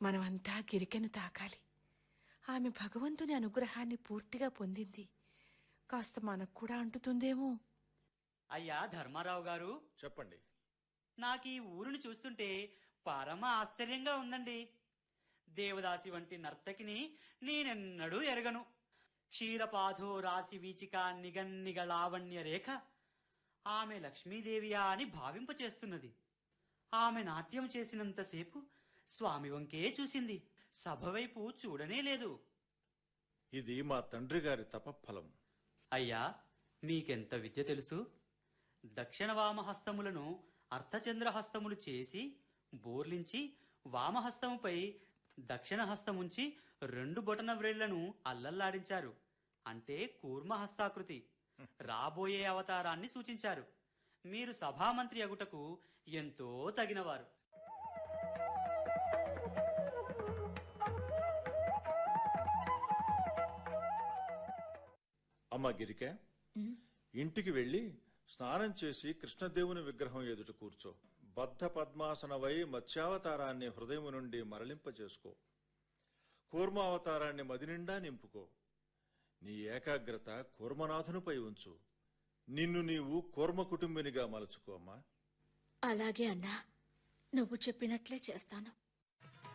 మనమంతా గిరికెను తాకాలి ఆమె భగవంతుని అనుగ్రహాన్ని పూర్తిగా పొందింది కాస్త మనకు కూడా అంటుతుందేమో అయ్యా ధర్మారావు గారు చెప్పండి నాకు ఈ ఊరుని చూస్తుంటే పరమ ఆశ్చర్యంగా ఉందండి దేవదాసి వంటి నర్తకిని నేనెన్నడూ ఎరగను క్షీరపాధో రాశి వీచిక నిగన్నిగ లావణ్య రేఖ ఆమె లక్ష్మీదేవియా అని భావింపచేస్తున్నది ఆమె నాట్యం చేసినంతసేపు స్వామి వంకే చూసింది సభ వైపు చూడనే లేదు ఇది మా తండ్రి గారి తపఫలం అయ్యా మీకెంత విద్య తెలుసు దక్షిణ వామహస్తములను అర్ధచంద్రహస్తములు చేసి బోర్లించి వామహస్తముపై దక్షిణ హస్తముంచి రెండు బొటన వ్రేళ్లను అల్లల్లాడించారు అంటే కూర్మహస్తాకృతి రాబోయే అవతారాన్ని సూచించారు మీరు సభామంత్రి అగుటకు ఎంతో తగినవారు అమ్మ గిరిక ఇంటికి వెళ్లి స్నానం చేసి కృష్ణదేవుని విగ్రహం ఎదుట కూర్చో బద్ధ పద్మాసనవై మత్స్యావతారాన్ని హృదయం నుండి మరలింపచేసుకో కూర్మావతారాన్ని మదినిండా నింపుకో నీ ఏకాగ్రత కూర్మనాథునిపై ఉంచు నిన్ను నీవు కూర్మ కుటుంబినిగా మలుచుకో అమ్మా అలాగే అన్నా నువ్వు చెప్పినట్లే చేస్తాను